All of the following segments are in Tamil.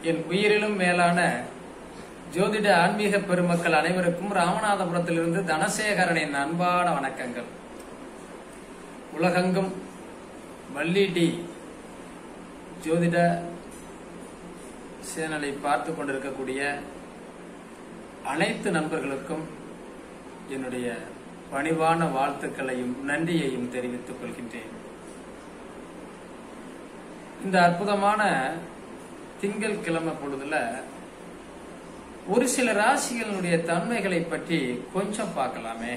என் உயிரிலும் மேலான ஜோதிட ஆன்மீக பெருமக்கள் அனைவருக்கும் ராமநாதபுரத்திலிருந்து தனசேகரனின் அன்பான வணக்கங்கள் உலகெங்கும் வள்ளி டி ஜோதிட சேனலை பார்த்து கொண்டிருக்கக்கூடிய அனைத்து நண்பர்களுக்கும் என்னுடைய பணிவான வாழ்த்துக்களையும் நன்றியையும் தெரிவித்துக் கொள்கின்றேன் இந்த அற்புதமான திங்கள் கிழமை பொழுதுல ஒரு சில ராசிகளுடைய தன்மைகளை பற்றி கொஞ்சம் பார்க்கலாமே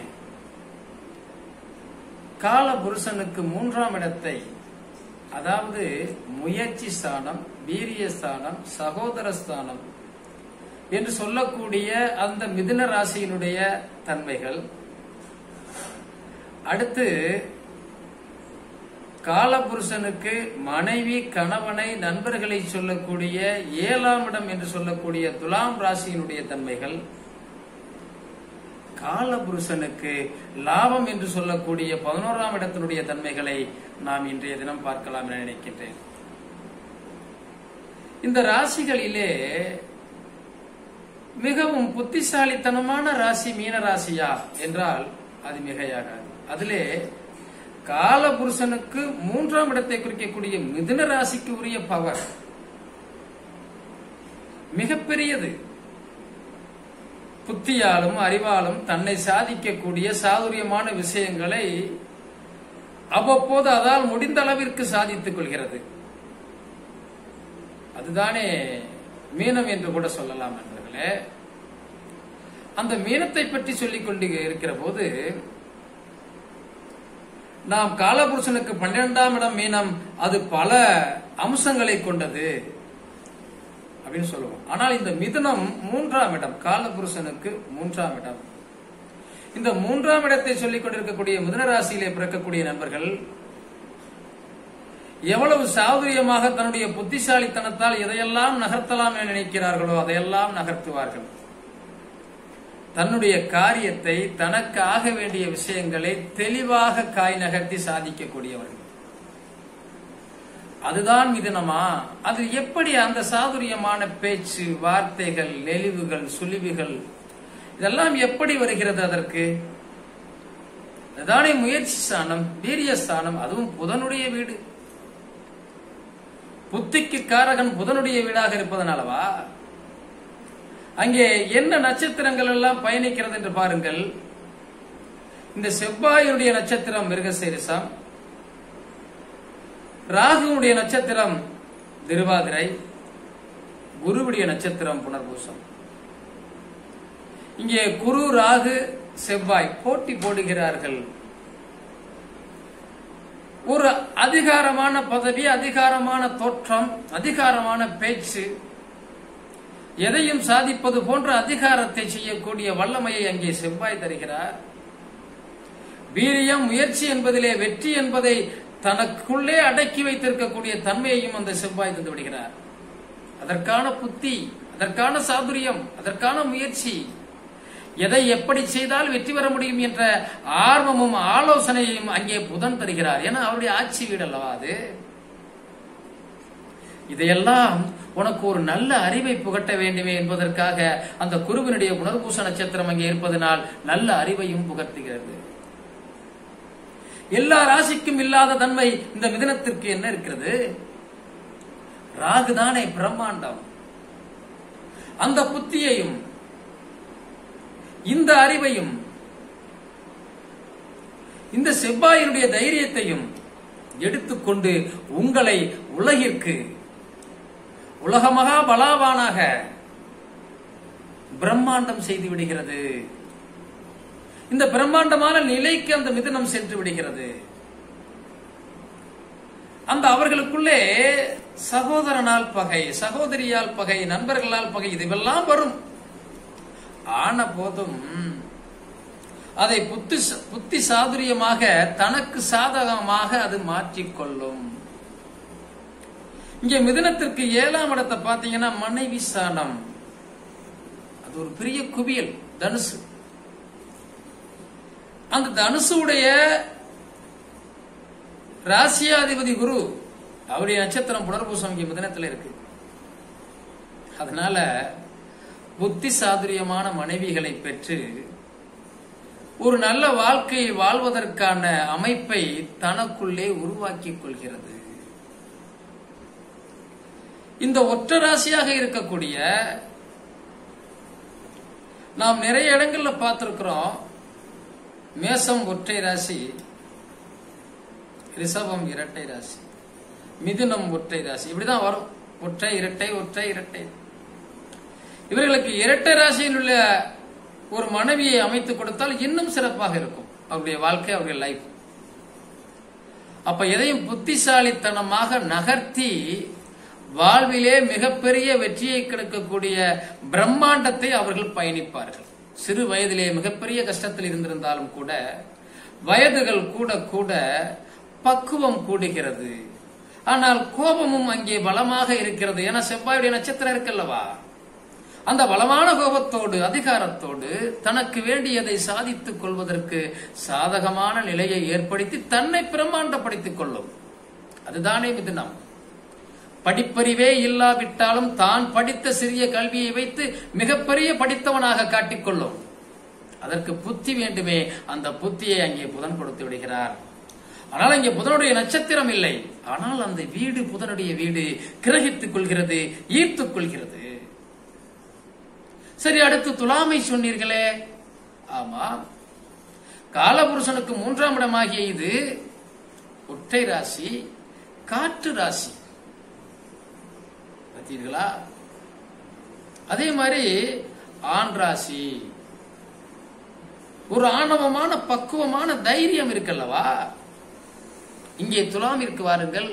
கால புருஷனுக்கு மூன்றாம் இடத்தை அதாவது முயற்சி ஸ்தானம் வீரிய ஸ்தானம் சகோதர ஸ்தானம் என்று சொல்லக்கூடிய அந்த மிதுன ராசியினுடைய தன்மைகள் அடுத்து காலபுருஷனுக்கு மனைவி கணவனை நண்பர்களை சொல்லக்கூடிய ஏழாம் இடம் என்று சொல்லக்கூடிய துலாம் ராசியினுடைய தன்மைகள் காலபுருஷனுக்கு லாபம் என்று சொல்லக்கூடிய பதினோராம் இடத்தினுடைய தன்மைகளை நாம் இன்றைய தினம் பார்க்கலாம் என நினைக்கின்றேன் இந்த ராசிகளிலே மிகவும் புத்திசாலித்தனமான ராசி மீன ராசியா என்றால் அது மிகையாகாது அதிலே காலபுருஷனுக்கு மூன்றாம் இடத்தை குறிக்கக்கூடிய மிதுன ராசிக்கு உரிய பவர் மிகப்பெரியது புத்தியாலும் அறிவாலும் தன்னை சாதிக்கக்கூடிய சாதுரியமான விஷயங்களை அவ்வப்போது அதால் முடிந்த அளவிற்கு சாதித்துக் கொள்கிறது அதுதானே மீனம் என்று கூட சொல்லலாம் நண்பர்களே அந்த மீனத்தை பற்றி சொல்லிக் கொண்டு இருக்கிற போது நாம் காலபுருஷனுக்கு பன்னிரெண்டாம் இடம் மீனம் அது பல அம்சங்களை கொண்டது அப்படின்னு சொல்லுவோம் ஆனால் இந்த மிதுனம் மூன்றாம் இடம் காலபுருஷனுக்கு மூன்றாம் இடம் இந்த மூன்றாம் இடத்தை சொல்லிக் கொண்டிருக்கக்கூடிய மிதுன ராசியிலே பிறக்கக்கூடிய நண்பர்கள் எவ்வளவு சாதுரியமாக தன்னுடைய புத்திசாலித்தனத்தால் எதையெல்லாம் நகர்த்தலாம் என நினைக்கிறார்களோ அதையெல்லாம் நகர்த்துவார்கள் தன்னுடைய காரியத்தை தனக்கு ஆக வேண்டிய விஷயங்களை தெளிவாக காய் நகர்த்தி சாதிக்கக்கூடியவர்கள் அதுதான் மிதனமா அது எப்படி அந்த சாதுரியமான பேச்சு வார்த்தைகள் நெளிவுகள் சுழிவுகள் இதெல்லாம் எப்படி வருகிறது அதற்கு அதுதானே முயற்சி ஸ்தானம் வீரிய ஸ்தானம் அதுவும் புதனுடைய வீடு புத்திக்கு காரகன் புதனுடைய வீடாக இருப்பதனாலவா அங்கே என்ன நட்சத்திரங்கள் எல்லாம் பயணிக்கிறது என்று பாருங்கள் இந்த செவ்வாயுடைய நட்சத்திரம் மிருகசீரிசம் ராகுனுடைய நட்சத்திரம் திருவாதிரை குருவுடைய நட்சத்திரம் புனர்பூசம் இங்கே குரு ராகு செவ்வாய் போட்டி போடுகிறார்கள் ஒரு அதிகாரமான பதவி அதிகாரமான தோற்றம் அதிகாரமான பேச்சு எதையும் சாதிப்பது போன்ற அதிகாரத்தை செய்யக்கூடிய வல்லமையை அங்கே செவ்வாய் தருகிறார் வீரியம் முயற்சி என்பதிலே வெற்றி என்பதை தனக்குள்ளே அடக்கி வைத்திருக்கக்கூடிய தன்மையையும் அந்த செவ்வாய் தந்து விடுகிறார் அதற்கான புத்தி அதற்கான சாதுரியம் அதற்கான முயற்சி எதை எப்படி செய்தால் வெற்றி பெற முடியும் என்ற ஆர்வமும் ஆலோசனையும் அங்கே புதன் தருகிறார் ஏன்னா அவருடைய ஆட்சி வீடு அல்லவா அது இதையெல்லாம் உனக்கு ஒரு நல்ல அறிவை புகட்ட வேண்டுமே என்பதற்காக அந்த குருவினுடைய புனர்பூச நட்சத்திரம் அங்கே இருப்பதனால் நல்ல அறிவையும் புகட்டுகிறது எல்லா ராசிக்கும் இல்லாத தன்மை இந்த மிதனத்திற்கு என்ன இருக்கிறது ராகுதானே பிரம்மாண்டம் அந்த புத்தியையும் இந்த அறிவையும் இந்த செவ்வாயினுடைய தைரியத்தையும் எடுத்துக்கொண்டு உங்களை உலகிற்கு உலக மகா பலாவானாக பிரம்மாண்டம் செய்து விடுகிறது இந்த பிரம்மாண்டமான நிலைக்கு அந்த மிதனம் சென்று விடுகிறது அந்த அவர்களுக்குள்ளே சகோதரனால் பகை சகோதரியால் பகை நண்பர்களால் பகை இதுவெல்லாம் வரும் ஆன போதும் அதை புத்தி புத்தி சாதுரியமாக தனக்கு சாதகமாக அது மாற்றிக்கொள்ளும் இங்க மிதனத்திற்கு ஏழாம் இடத்தை பாத்தீங்கன்னா மனைவி ஸ்தானம் அது ஒரு பெரிய குவியல் தனுசு அந்த தனுசுடைய ராசியாதிபதி குரு அவருடைய நட்சத்திரம் புனர்பூசம் இங்கே மிதனத்தில் இருக்கு அதனால புத்தி சாதுரியமான மனைவிகளை பெற்று ஒரு நல்ல வாழ்க்கையை வாழ்வதற்கான அமைப்பை தனக்குள்ளே உருவாக்கிக் கொள்கிறது இந்த ஒற்ற ராசியாக இருக்கக்கூடிய நாம் நிறைய இடங்கள்ல பார்த்திருக்கிறோம் மேசம் ஒற்றை ராசி ரிஷபம் இரட்டை ராசி மிதுனம் ஒற்றை ராசி இப்படிதான் வரும் ஒற்றை இரட்டை ஒற்றை இரட்டை இவர்களுக்கு இரட்டை ராசியில் உள்ள ஒரு மனைவியை அமைத்து கொடுத்தால் இன்னும் சிறப்பாக இருக்கும் அவருடைய வாழ்க்கை அவருடைய லைஃப் அப்ப எதையும் புத்திசாலித்தனமாக நகர்த்தி வாழ்விலே மிகப்பெரிய வெற்றியை கிடைக்கக்கூடிய பிரம்மாண்டத்தை அவர்கள் பயணிப்பார்கள் சிறு வயதிலே மிகப்பெரிய கஷ்டத்தில் இருந்திருந்தாலும் கூட வயதுகள் கூட கூட பக்குவம் கூடுகிறது ஆனால் கோபமும் அங்கே பலமாக இருக்கிறது ஏன்னா செவ்வாயுடைய நட்சத்திரம் இருக்கல்லவா அந்த பலமான கோபத்தோடு அதிகாரத்தோடு தனக்கு வேண்டியதை சாதித்துக் கொள்வதற்கு சாதகமான நிலையை ஏற்படுத்தி தன்னை பிரம்மாண்டப்படுத்திக் கொள்ளும் அதுதானே மிதுனம் படிப்பறிவே இல்லாவிட்டாலும் தான் படித்த சிறிய கல்வியை வைத்து மிகப்பெரிய படித்தவனாக காட்டிக்கொள்ளும் அதற்கு புத்தி வேண்டுமே அந்த புத்தியை அங்கே புதன் கொடுத்து விடுகிறார் ஆனால் அங்கே புதனுடைய நட்சத்திரம் இல்லை ஆனால் அந்த வீடு புதனுடைய வீடு கிரகித்துக் கொள்கிறது ஈர்த்துக் கொள்கிறது சரி அடுத்து துலாமை சொன்னீர்களே ஆமா காலபுருஷனுக்கு மூன்றாம் இடமாகிய இது ஒற்றை ராசி காற்று ராசி பார்த்தீர்களா அதே மாதிரி ஆண் ராசி ஒரு ஆணவமான பக்குவமான தைரியம் இருக்கல்லவா இங்கே துலாமிற்கு வாருங்கள்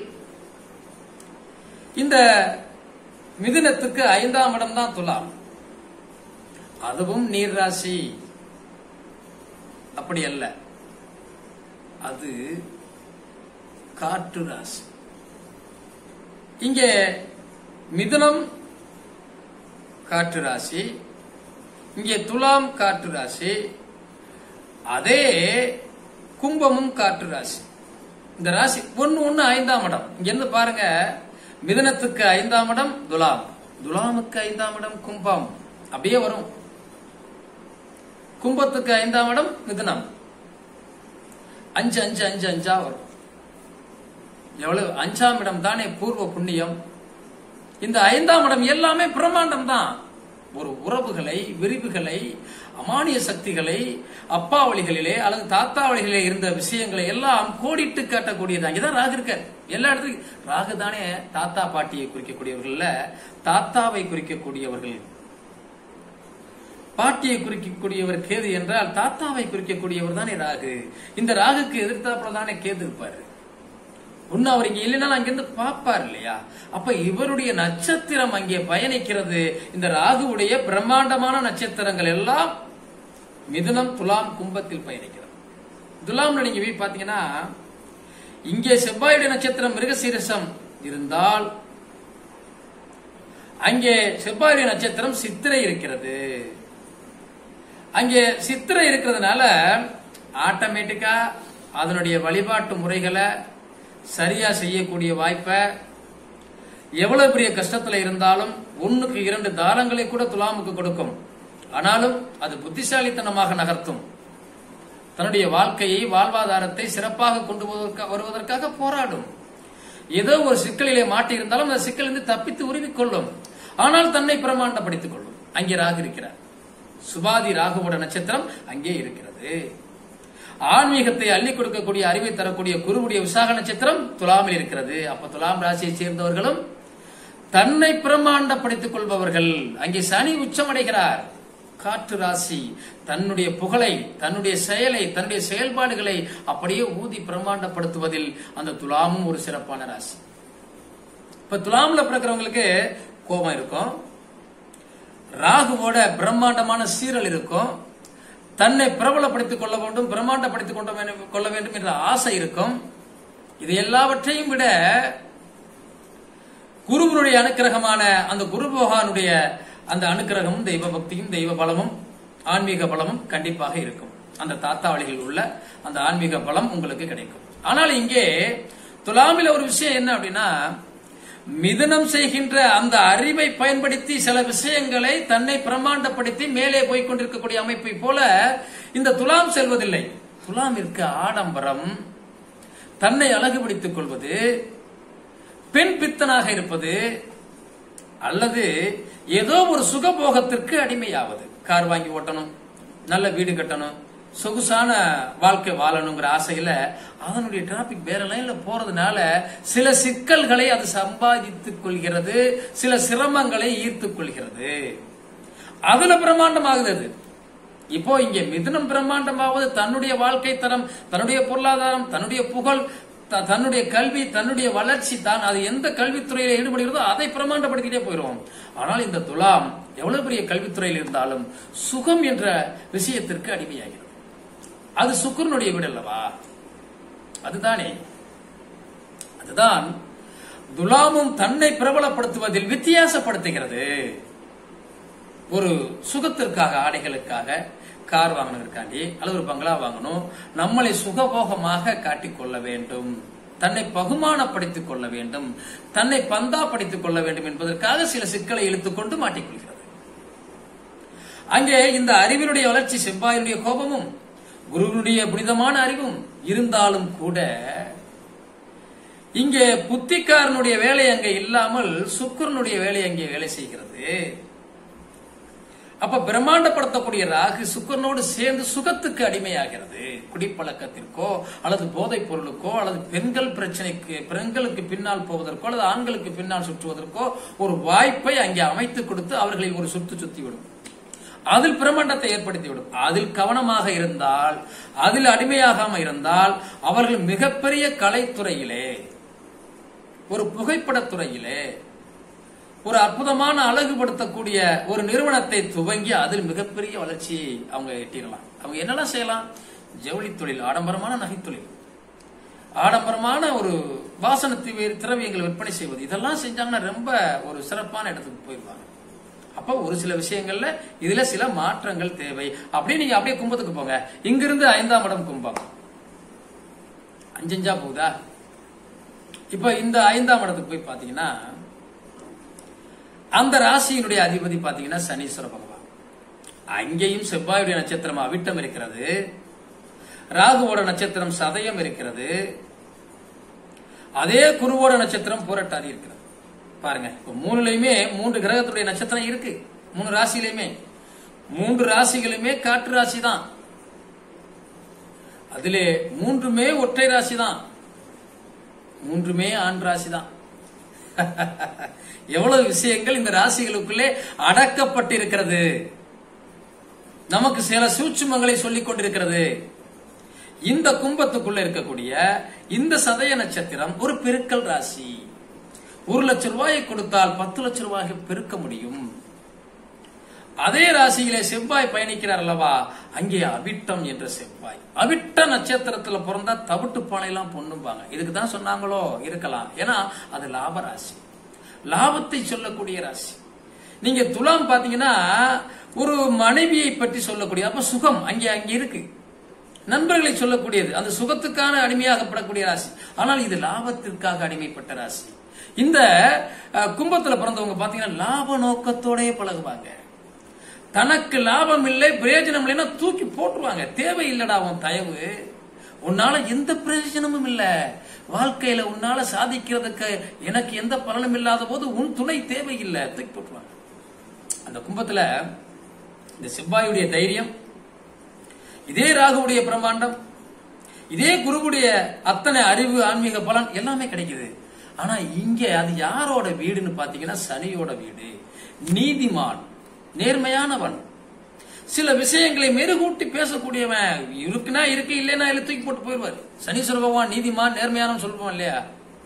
இந்த மிதுனத்துக்கு ஐந்தாம் இடம் தான் துலாம் அதுவும் நீர் ராசி அப்படி அல்ல அது காற்று ராசி இங்கே மிதுனம் காற்று ராசி இங்கே துலாம் காற்று ராசி அதே கும்பமும் காற்று ராசி இந்த ராசி ஒன்னு ஒன்னு ஐந்தாம் இடம் இங்க இருந்து பாருங்க மிதனத்துக்கு ஐந்தாம் இடம் துலாம் துலாமுக்கு ஐந்தாம் இடம் கும்பம் அப்படியே வரும் கும்பத்துக்கு ஐந்தாம் இடம் மிதுனம் அஞ்சு அஞ்சு அஞ்சு அஞ்சா வரும் எவ்வளவு அஞ்சாம் இடம் தானே பூர்வ புண்ணியம் இந்த ஐந்தாம் இடம் எல்லாமே பிரம்மாண்டம் தான் ஒரு உறவுகளை விரிவுகளை அமானிய சக்திகளை அப்பா வழிகளிலே அல்லது தாத்தா வழிகளிலே இருந்த விஷயங்களை எல்லாம் கோடிட்டு காட்டக்கூடியது அங்கேதான் ராகு இருக்க எல்லா இடத்துலையும் ராகு தானே தாத்தா பாட்டியை குறிக்கக்கூடியவர்கள்ல தாத்தாவை குறிக்கக்கூடியவர்கள் பாட்டியை குறிக்கக்கூடியவர் கேது என்றால் தாத்தாவை குறிக்கக்கூடியவர் தானே ராகு இந்த ராகுக்கு எதிர்த்தாப்புல தானே கேது இருப்பாரு ஒன்னு அவர் இங்க இல்லைனாலும் அங்கிருந்து பார்ப்பார் இல்லையா அப்ப இவருடைய நட்சத்திரம் அங்கே பயணிக்கிறது இந்த ராகுவுடைய பிரம்மாண்டமான நட்சத்திரங்கள் எல்லாம் மிதுனம் துலாம் கும்பத்தில் பயணிக்கிறது துலாம்ல நீங்க போய் பாத்தீங்கன்னா இங்கே செவ்வாயுடைய நட்சத்திரம் மிருகசீரசம் இருந்தால் அங்கே செவ்வாயுடைய நட்சத்திரம் சித்திரை இருக்கிறது அங்கே சித்திரை இருக்கிறதுனால ஆட்டோமேட்டிக்கா அதனுடைய வழிபாட்டு முறைகளை சரியா செய்யக்கூடிய வாய்ப்பை எவ்வளவு பெரிய கஷ்டத்துல இருந்தாலும் ஒண்ணுக்கு இரண்டு தாரங்களை கூட துலாமுக்கு கொடுக்கும் ஆனாலும் அது புத்திசாலித்தனமாக நகர்த்தும் தன்னுடைய வாழ்க்கையை வாழ்வாதாரத்தை சிறப்பாக கொண்டு வருவதற்கா- வருவதற்காக போராடும் ஏதோ ஒரு சிக்கலிலே மாட்டி இருந்தாலும் அந்த சிக்கலிருந்து தப்பித்து உருவிக் கொள்ளும் ஆனால் தன்னை பிரமாண்டப்படுத்திக் கொள்ளும் அங்கே ராகு இருக்கிறார் சுபாதி ராகுவோட நட்சத்திரம் அங்கே இருக்கிறது ஆன்மீகத்தை அள்ளி கொடுக்கக்கூடிய அறிவை தரக்கூடிய குருவுடைய விசாக நட்சத்திரம் துலாமில் இருக்கிறது அப்ப துலாம் ராசியை சேர்ந்தவர்களும் தன்னை பிரமாண்டப்படுத்திக் கொள்பவர்கள் அங்கே சனி உச்சமடைகிறார் காற்று ராசி தன்னுடைய புகழை தன்னுடைய செயலை தன்னுடைய செயல்பாடுகளை அப்படியே ஊதி பிரமாண்டப்படுத்துவதில் அந்த துலாமும் ஒரு சிறப்பான ராசி இப்ப துலாம்ல பிறக்கிறவங்களுக்கு கோபம் இருக்கும் ராகுவோட பிரம்மாண்டமான சீரல் இருக்கும் தன்னை பிரபலப்படுத்திக் கொள்ள வேண்டும் பிரம்மாண்டப்படுத்திக் கொள்ள வேண்டும் கொள்ள வேண்டும் என்ற ஆசை இருக்கும் இது எல்லாவற்றையும் விட குருவனுடைய அனுக்கிரகமான அந்த குரு பகவானுடைய அந்த அனுக்கிரகமும் தெய்வ பக்தியும் தெய்வ பலமும் ஆன்மீக பலமும் கண்டிப்பாக இருக்கும் அந்த தாத்தாவளிகள் உள்ள அந்த ஆன்மீக பலம் உங்களுக்கு கிடைக்கும் ஆனால் இங்கே துலாமில ஒரு விஷயம் என்ன அப்படின்னா மிதுனம் செய்கின்ற அந்த அறிவை பயன்படுத்தி சில விஷயங்களை தன்னை பிரமாண்டப்படுத்தி மேலே போய் கொண்டிருக்கக்கூடிய அமைப்பை போல இந்த துலாம் செல்வதில்லை துலாமிற்கு ஆடம்பரம் தன்னை அழகுபடுத்திக் கொள்வது பெண் பித்தனாக இருப்பது அல்லது ஏதோ ஒரு சுகபோகத்திற்கு அடிமையாவது கார் வாங்கி ஓட்டணும் நல்ல வீடு கட்டணும் சொகுசான வாழ்க்கை வாழணுங்கிற ஆசையில அதனுடைய டிராபிக் வேற லைன்ல போறதுனால சில சிக்கல்களை அது சம்பாதித்துக் கொள்கிறது சில சிரமங்களை ஈர்த்துக் கொள்கிறது அதுல பிரம்மாண்டமாகுது அது இப்போ இங்க மிதுனம் பிரம்மாண்டமாவது தன்னுடைய வாழ்க்கை தரம் தன்னுடைய பொருளாதாரம் தன்னுடைய புகழ் த- தன்னுடைய கல்வி தன்னுடைய வளர்ச்சி தான் அது எந்த கல்வித்துறையில ஈடுபடுகிறதோ அதை பிரமாண்டப்படுத்திட்டே போயிடும் ஆனால் இந்த துலாம் எவ்வளவு பெரிய கல்வித்துறையில் இருந்தாலும் சுகம் என்ற விஷயத்திற்கு அடிமையாகிறது அது சுக்கரனுடைய வீடு அல்லவா அதுதானே அதுதான் துலாமும் தன்னை பிரபலப்படுத்துவதில் வித்தியாசப்படுத்துகிறது ஒரு சுகத்திற்காக ஆடைகளுக்காக கார் வாங்கினதற்காண்டி அல்லது ஒரு பங்களா வாங்கணும் நம்மளை சுகபோகமாக காட்டிக்கொள்ள வேண்டும் தன்னை பகுமானப்படுத்திக் கொள்ள வேண்டும் தன்னை பந்தாப்படுத்திக் கொள்ள வேண்டும் என்பதற்காக சில சிக்கலை இழுத்துக்கொண்டு மாட்டிக்கொள்கிறது அங்கே இந்த அறிவினுடைய வளர்ச்சி செவ்வாயினுடைய கோபமும் குருவினுடைய புனிதமான அறிவும் இருந்தாலும் கூட இங்கே புத்திக்காரனுடைய வேலை அங்கே இல்லாமல் சுக்கரனுடைய வேலை அங்கே வேலை செய்கிறது அப்ப பிரம்மாண்டப்படுத்தக்கூடிய ராகு சுக்கரனோடு சேர்ந்து சுகத்துக்கு அடிமையாகிறது குடிப்பழக்கத்திற்கோ அல்லது போதைப் பொருளுக்கோ அல்லது பெண்கள் பிரச்சனைக்கு பெண்களுக்கு பின்னால் போவதற்கோ அல்லது ஆண்களுக்கு பின்னால் சுற்றுவதற்கோ ஒரு வாய்ப்பை அங்கே அமைத்து கொடுத்து அவர்களை ஒரு சுத்து சுத்தி விடும் அதில் பிரம்மாண்டத்தை ஏற்படுத்திவிடும் அதில் கவனமாக இருந்தால் அதில் அடிமையாகாம இருந்தால் அவர்கள் மிகப்பெரிய கலைத்துறையிலே ஒரு புகைப்படத் துறையிலே ஒரு அற்புதமான அழகுபடுத்தக்கூடிய ஒரு நிறுவனத்தை துவங்கி அதில் மிகப்பெரிய வளர்ச்சியை அவங்க எட்டிடலாம் அவங்க என்னெல்லாம் செய்யலாம் ஜவுளி தொழில் ஆடம்பரமான நகைத்தொழில் ஆடம்பரமான ஒரு வாசன திவே- திரவியங்களை விற்பனை செய்வது இதெல்லாம் செஞ்சாங்கன்னா ரொம்ப ஒரு சிறப்பான இடத்துக்கு போயிடுவாங்க அப்ப ஒரு சில விஷயங்கள்ல இதுல சில மாற்றங்கள் தேவை அப்படியே நீங்க அப்படியே கும்பத்துக்கு போங்க இங்கிருந்து ஐந்தாம் இடம் கும்பம் அஞ்சஞ்சா போகுதா இப்ப இந்த ஐந்தாம் இடத்துக்கு போய் பாத்தீங்கன்னா அந்த ராசியினுடைய அதிபதி பாத்தீங்கன்னா சனீஸ்வர பகவான் அங்கேயும் செவ்வாயுடைய நட்சத்திரம் அவிட்டம் இருக்கிறது ராகுவோட நட்சத்திரம் சதயம் இருக்கிறது அதே குருவோட நட்சத்திரம் பூரட்டாதி இருக்கிறது பாருங்க இப்ப மூணுலயுமே மூன்று கிரகத்துடைய நட்சத்திரம் இருக்கு மூணு ராசியிலுமே மூன்று ராசிகளுமே காற்று ராசி தான் அதிலே மூன்றுமே ஒற்றை ராசி தான் மூன்றுமே ஆண் ராசி தான் எவ்வளவு விஷயங்கள் இந்த ராசிகளுக்குள்ளே அடக்கப்பட்டிருக்கிறது நமக்கு சில சூட்சுமங்களை சொல்லிக் கொண்டிருக்கிறது இந்த கும்பத்துக்குள்ள இருக்கக்கூடிய இந்த சதய நட்சத்திரம் ஒரு பெருக்கல் ராசி ஒரு லட்சம் ரூபாயை கொடுத்தால் பத்து லட்சம் ரூபாயை பெருக்க முடியும் அதே ராசியிலே செவ்வாய் பயணிக்கிறார் அல்லவா அங்கே அவிட்டம் என்ற செவ்வாய் அவிட்ட நட்சத்திரத்துல பிறந்தா தவிட்டு பானையெல்லாம் பொண்ணும்பாங்க இதுக்கு தான் சொன்னாங்களோ இருக்கலாம் ஏன்னா அது லாப ராசி லாபத்தை சொல்லக்கூடிய ராசி நீங்க துலாம் பாத்தீங்கன்னா ஒரு மனைவியை பற்றி சொல்லக்கூடிய அப்ப சுகம் அங்கே அங்கே இருக்கு நண்பர்களை சொல்லக்கூடியது அந்த சுகத்துக்கான அடிமையாகப்படக்கூடிய ராசி ஆனால் இது லாபத்திற்காக அடிமைப்பட்ட ராசி இந்த அஹ், கும்பத்துல பிறந்தவங்க பாத்தீங்கன்னா லாப நோக்கத்தோடயே பழகுவாங்க தனக்கு லாபம் இல்லை பிரயோஜனம் இல்லைன்னா தூக்கி போட்டுருவாங்க தேவை இல்லடா உன் தயவு உன்னால எந்த பிரயோஜனமும் இல்ல வாழ்க்கையில உன்னால சாதிக்கிறதுக்கு எனக்கு எந்த பலனும் இல்லாத போது உன் துணை தேவையில்லை தூக்கி போட்டுருவாங்க அந்த கும்பத்துல இந்த செவ்வாயுடைய தைரியம் இதே ராகுவுடைய பிரம்மாண்டம் இதே குருவுடைய அத்தனை அறிவு ஆன்மீக பலன் எல்லாமே கிடைக்குது ஆனா இங்க அது யாரோட வீடுன்னு பாத்தீங்கன்னா சனியோட வீடு நீதிமான் நேர்மையானவன் சில விஷயங்களை மெருகூட்டி பேசக்கூடியவன் இருக்குன்னா இருக்கு இல்லைன்னா இல்லை தூக்கி போட்டு போயிடுவார் சனீஸ்வர பகவான் நீதிமான் நேர்மையானவன் சொல்லுவோம் இல்லையா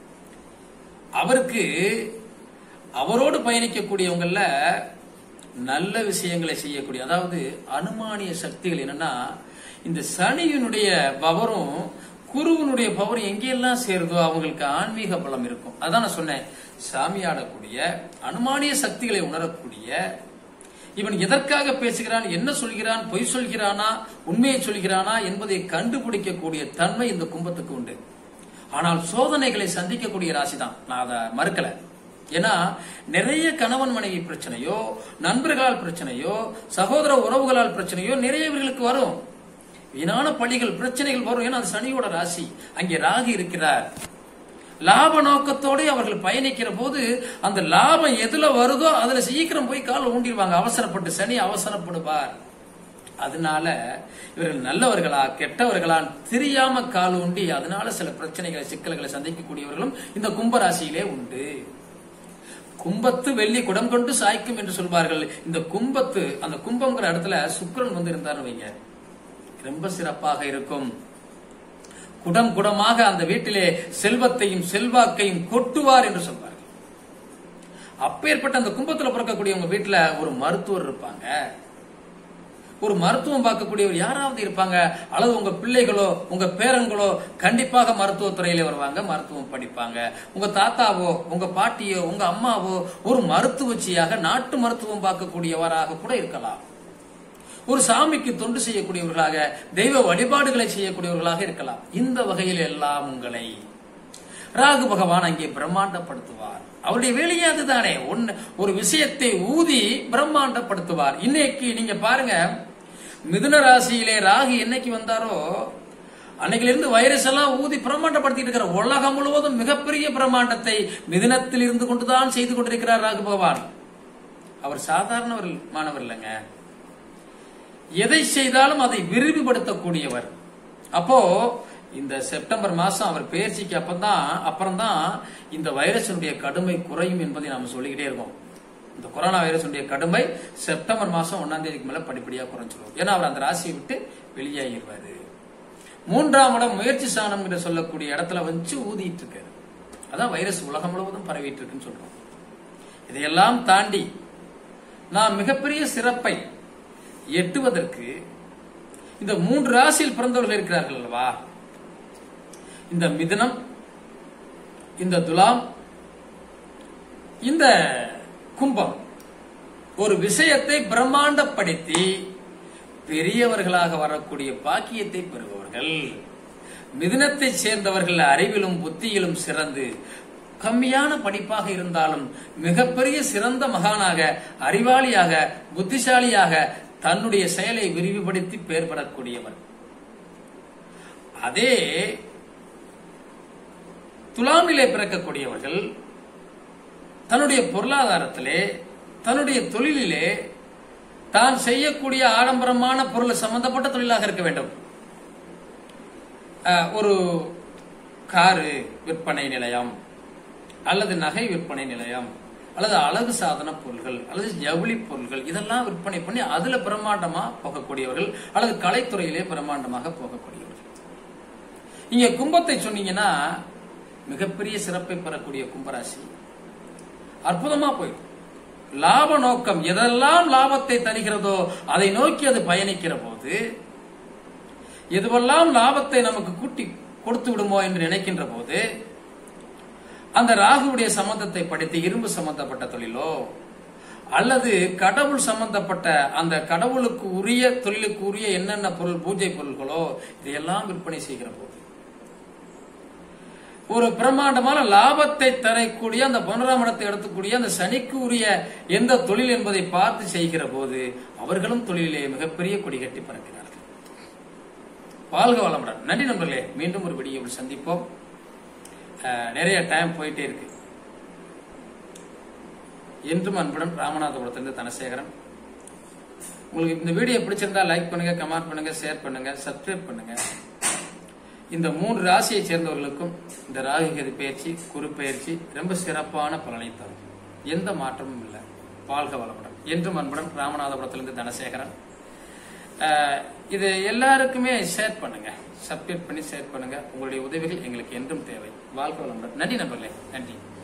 அவருக்கு அவரோடு பயணிக்கக்கூடியவங்கள நல்ல விஷயங்களை செய்யக்கூடிய அதாவது அனுமானிய சக்திகள் என்னன்னா இந்த சனியினுடைய பவரும் குருவனுடைய பவரும் எங்கெல்லாம் சேருதோ அவங்களுக்கு ஆன்மீக பலம் இருக்கும் அதான் நான் சொன்னேன் சாமியாடக்கூடிய அனுமானிய சக்திகளை உணரக்கூடிய இவன் எதற்காக பேசுகிறான் என்ன சொல்கிறான் பொய் சொல்கிறானா உண்மையை சொல்கிறானா என்பதை கண்டுபிடிக்கக்கூடிய தன்மை இந்த கும்பத்துக்கு உண்டு ஆனால் சோதனைகளை சந்திக்கக்கூடிய ராசி தான் நான் அதை மறுக்கல ஏன்னா நிறைய கணவன் மனைவி பிரச்சனையோ நண்பர்களால் பிரச்சனையோ சகோதர உறவுகளால் பிரச்சனையோ நிறைய இவர்களுக்கு வரும் வீணான பள்ளிகள் பிரச்சனைகள் வரும் ஏன்னா அது சனியோட ராசி அங்கே ராகு இருக்கிறார் லாப நோக்கத்தோட அவர்கள் பயணிக்கிற போது அந்த லாபம் எதுல வருதோ அதுல சீக்கிரம் போய் கால ஊண்டிடுவாங்க அவசரப்பட்டு சனி அவசரப்படுவார் அதனால இவர்கள் நல்லவர்களா கெட்டவர்களா தெரியாம கால் ஊண்டி அதனால சில பிரச்சனைகளை சிக்கல்களை சந்திக்கக்கூடியவர்களும் இந்த கும்பராசியிலே உண்டு கும்பத்து வெள்ளி குடம் கொண்டு சாய்க்கும் என்று சொல்வார்கள் இந்த கும்பத்து அந்த கும்பங்கிற இடத்துல சுக்கிரன் வந்து இருந்தாருன்னு வைங்க ரொம்ப சிறப்பாக இருக்கும் குடம் குடமாக அந்த வீட்டிலே செல்வத்தையும் செல்வாக்கையும் கொட்டுவார் என்று சொல்வார்கள் அப்பேற்பட்ட அந்த கும்பத்துல பிறக்கக்கூடியவங்க வீட்டுல ஒரு மருத்துவர் இருப்பாங்க ஒரு மருத்துவம் பார்க்கக்கூடியவர் யாராவது இருப்பாங்க அல்லது உங்க பிள்ளைகளோ உங்க பேரன்களோ கண்டிப்பாக மருத்துவத்துறையில வருவாங்க மருத்துவம் படிப்பாங்க உங்க தாத்தாவோ உங்க பாட்டியோ உங்க அம்மாவோ ஒரு மருத்துவச்சியாக நாட்டு மருத்துவம் பார்க்கக்கூடியவராக கூட இருக்கலாம் ஒரு சாமிக்கு தொண்டு செய்யக்கூடியவர்களாக தெய்வ வழிபாடுகளை செய்யக்கூடியவர்களாக இருக்கலாம் இந்த வகையில் எல்லாம் உங்களை ராகு பகவான் அங்கே பிரம்மாண்டப்படுத்துவார் அவருடைய வேலையே அதுதானே ஒன்னு ஒரு விஷயத்தை ஊதி பிரம்மாண்டப்படுத்துவார் இன்னைக்கு நீங்க பாருங்க மிதுன ராசியிலே ராகு என்னைக்கு வந்தாரோ அன்னைக்குல இருந்து வைரஸ் எல்லாம் ஊதி பிரம்மாண்டப்படுத்திட்டு இருக்கிற உலகம் முழுவதும் மிகப்பெரிய பிரம்மாண்டத்தை மிதுனத்தில் இருந்து கொண்டுதான் செய்து கொண்டிருக்கிறார் ராகு பகவான் அவர் சாதாரணவர் மாணவர் இல்லைங்க எதை செய்தாலும் அதை விரிவுபடுத்தக்கூடியவர் அப்போ இந்த செப்டம்பர் மாசம் அவர் பயிற்சிக்கு அப்பதான் அப்புறம் தான் இந்த வைரஸினுடைய கடுமை குறையும் என்பதை நாம சொல்லிக்கிட்டே இருக்கோம் இந்த கொரோனா வைரஸுடைய கடுமை செப்டம்பர் மாசம் ஒன்னாம் தேதிக்கு மேல படிப்படியா குறைஞ்சிடும் ஏன்னா அவர் அந்த ராசியை விட்டு வெளியாகிடுவாரு மூன்றாம் இடம் முயற்சி சாணம் என்று சொல்லக்கூடிய இடத்துல வச்சு ஊதிட்டு இருக்காரு அதான் வைரஸ் உலகம் முழுவதும் பரவிட்டு இருக்குன்னு சொல்றோம் இதையெல்லாம் தாண்டி நாம் மிகப்பெரிய சிறப்பை எட்டுவதற்கு இந்த மூன்று ராசியில் பிறந்தவர்கள் இருக்கிறார்கள் அல்லவா இந்த மிதுனம் இந்த துலாம் இந்த கும்பம் ஒரு விஷயத்தை பிரம்மாண்டப்படுத்தி பெரியவர்களாக வரக்கூடிய பாக்கியத்தை பெறுபவர்கள் மிதுனத்தை சேர்ந்தவர்கள் அறிவிலும் புத்தியிலும் சிறந்து கம்மியான படிப்பாக இருந்தாலும் மிகப்பெரிய சிறந்த மகானாக அறிவாளியாக புத்திசாலியாக தன்னுடைய செயலை விரிவுபடுத்தி பெயர் பெறக்கூடியவர் அதே துலாமிலே பிறக்கக்கூடியவர்கள் தன்னுடைய பொருளாதாரத்திலே தன்னுடைய தொழிலிலே தான் செய்யக்கூடிய ஆடம்பரமான பொருள் சம்பந்தப்பட்ட தொழிலாக இருக்க வேண்டும் அஹ், ஒரு காரு விற்பனை நிலையம் அல்லது நகை விற்பனை நிலையம் அல்லது அழகு சாதன பொருள்கள் அல்லது ஜவுளி பொருள்கள் இதெல்லாம் விற்பனை பண்ணி அதுல பிரம்மாண்டமா போகக்கூடியவர்கள் அல்லது கலைத்துறையிலே பிரம்மாண்டமாக போகக்கூடியவர்கள் இங்க கும்பத்தை சொன்னீங்கன்னா மிகப்பெரிய சிறப்பை பெறக்கூடிய கும்பராசி அற்புதமா போயிடும் லாப நோக்கம் எதெல்லாம் லாபத்தை தருகிறதோ அதை நோக்கி அது பயணிக்கிற போது எதுவெல்லாம் லாபத்தை நமக்கு கூட்டி கொடுத்து விடுமோ என்று நினைக்கின்ற போது அந்த ராகுவுடைய சம்பந்தத்தை படித்து இரும்பு சம்பந்தப்பட்ட தொழிலோ அல்லது கடவுள் சம்பந்தப்பட்ட அந்த கடவுளுக்கு உரிய தொழிலுக்கு உரிய என்னென்ன பொருள் பூஜை பொருள்களோ இதையெல்லாம் விற்பனை செய்கிற போது ஒரு பிரம்மாண்டமான லாபத்தை தரக்கூடிய அந்த பன்னிராம் இடத்தை எடுத்துக்கூடிய அந்த சனிக்கு உரிய எந்த தொழில் என்பதை பார்த்து செய்கிற போது அவர்களும் தொழிலே மிகப்பெரிய கொடி கட்டி பறக்கிறார்கள் வாழ்க வளமுடன் நன்றி நண்பர்களே மீண்டும் ஒரு வீடியோவில் சந்திப்போம் அஹ், நிறைய டைம் போயிட்டே இருக்கு என்றும் அன்புடன் ராமநாதபுரத்திலிருந்து தனசேகரன் உங்களுக்கு இந்த வீடியோ பிடிச்சிருந்தா லைக் பண்ணுங்க கமெண்ட் பண்ணுங்க ஷேர் பண்ணுங்க சப்ஸ்கிரைப் பண்ணுங்க இந்த மூன்று ராசியை சேர்ந்தவர்களுக்கும் இந்த ராகுகதி பயிற்சி குரு பயிற்சி ரொம்ப சிறப்பான பலனை தரும் எந்த மாற்றமும் இல்லை வாழ்க வளமுடன் என்றும் அன்புடன் ராமநாதபுரத்திலிருந்து தனசேகரன் அஹ், இது எல்லாருக்குமே ஷேர் பண்ணுங்க சப்ஸ்கிரைப் பண்ணி ஷேர் பண்ணுங்க உங்களுடைய உதவிகள் எங்களுக்கு என்றும் தேவை வாழ்க வளமுடன் நன்றி நண்பர்களே நன்றி